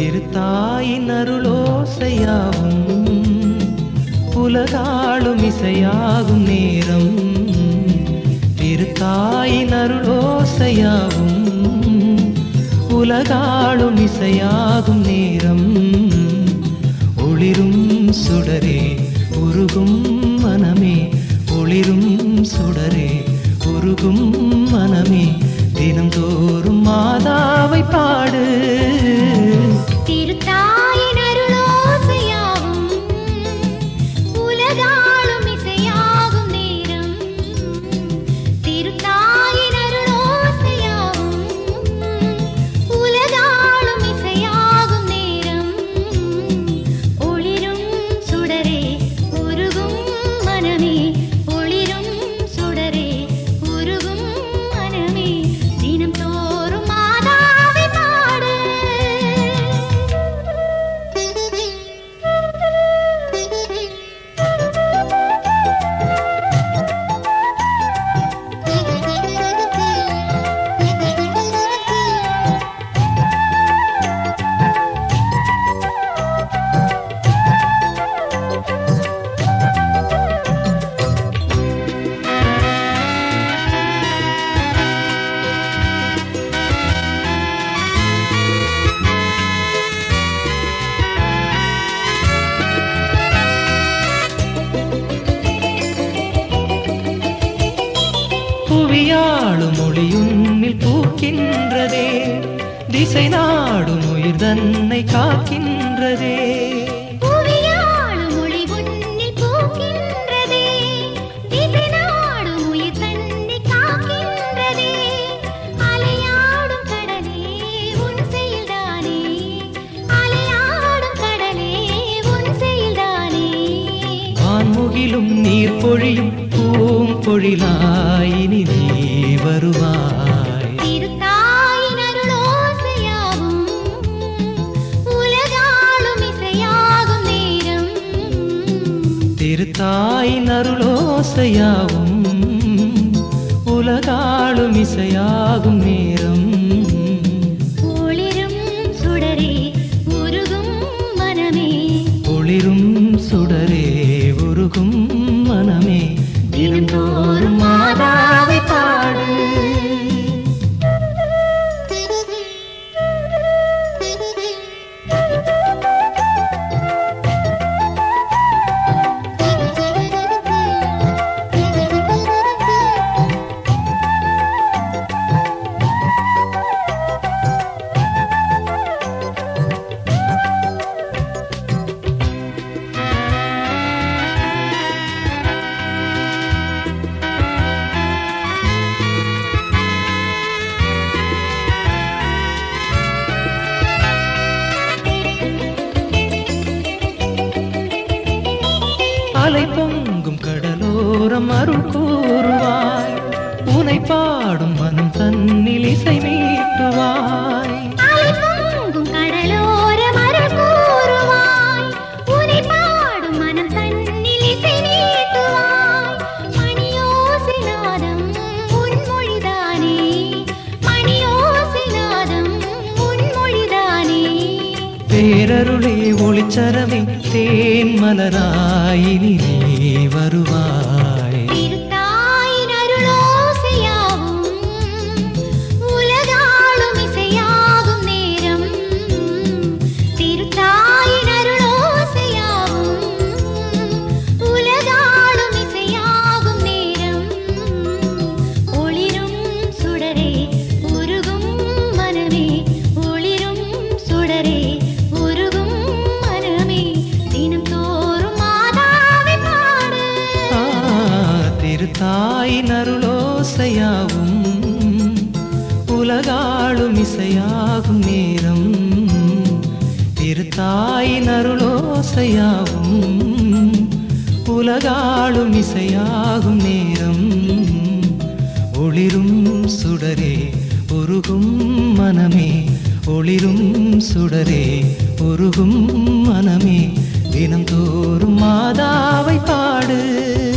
திருத்தாயின் அருளோசையாகும் உலகாளும் இசையாகும் நேரம் திருத்தாயின் அருளோசையாகும் உலகாளும் இசையாகும் நேரம் ஒளிரும் சுடரே உருகும் மனமே ஒளிரும் சுடரே உருகும் மனமே தினந்தோறும் மாதாவை பாடு திருத்தாயின் அருளோசையாகும் உலகாளும் இசையாகும் நேரம் திருத்தாயின் அருளோசையாகும் உலகாளும் இசையாகும் நேரம் ஒளிரும் சுடரே உருகும் மனமே ஒளிரும் சுடரே உருகும் மனமே தினம் தோறும் மாதாவை பாடு புவியாளும் ஒளியுன்னில் பூக்கின்றதே திசை நாடும் உயிர் தன்னை காக்கின்றதே புவியாளும் ஒளி உன்னில் பூக்கின்றதே திசை நாடும் உயிர் தன்னை காக்கின்றதே அலையாடும் கடலே உன் செயல்தானே அலையாடும் கடலே உன் செயல்தானே வான்முகிலும் நீர் பொழியும் பூம்பொழிலாயினி நீ வருவாய் திருத்தாயின் அருளோசையாகும் உலகாளும் இசையாகும் நேரம் திருத்தாயின் அருளோசையாகும் உலகாளும் இசையாகும் நேரம் ஒளிரும் சுடரே உருகும் மனமே ஒளிரும் சுடரே உருகும் மனமே தினந்தோறும் மாதாவை பாடு அலை பொங்கும் கடலோரம் அருள் கூறுவாய் உனை பாடும் மனம் தன்னில் இசை மீட்டுவாய் அலை பொங்கும் கடலோரம் அருள் கூறுவாய் உனை பாடும் மனம் தன்னில் இசை நீட்டுவாய் மணியோசை நாதம் உன் மொழிதானே மணியோசை நாதம் உன் மொழிதானே பேரருளே ஒளிச்சரவே தேன் மலராயினி நீ வருவாய் திருத்தாயின் அருளோசையாகும் உலகாளும் இசையாகும் நேரம் திருத்தாயின் அருளோசையாகும் உலகாளும் இசையாகும் நேரம் ஒளிரும் சுடரே உருகும் மனமே ஒளிரும் சுடரே உருகும் மனமே தினம் தோறும் மாதாவை பாடு ஆ, திருத்தாயின் அருளோசையாகும் உலகாளும் இசையாகும் நேரம் திருத்தாயின் அருளோசையாகும் உலகாளும் இசையாகும் நேரம் ஒளிரும் சுடரே உருகும் மனமே ஒளிரும் சுடரே உருகும் மனமே தினந்தோறும் மாதாவை பாடு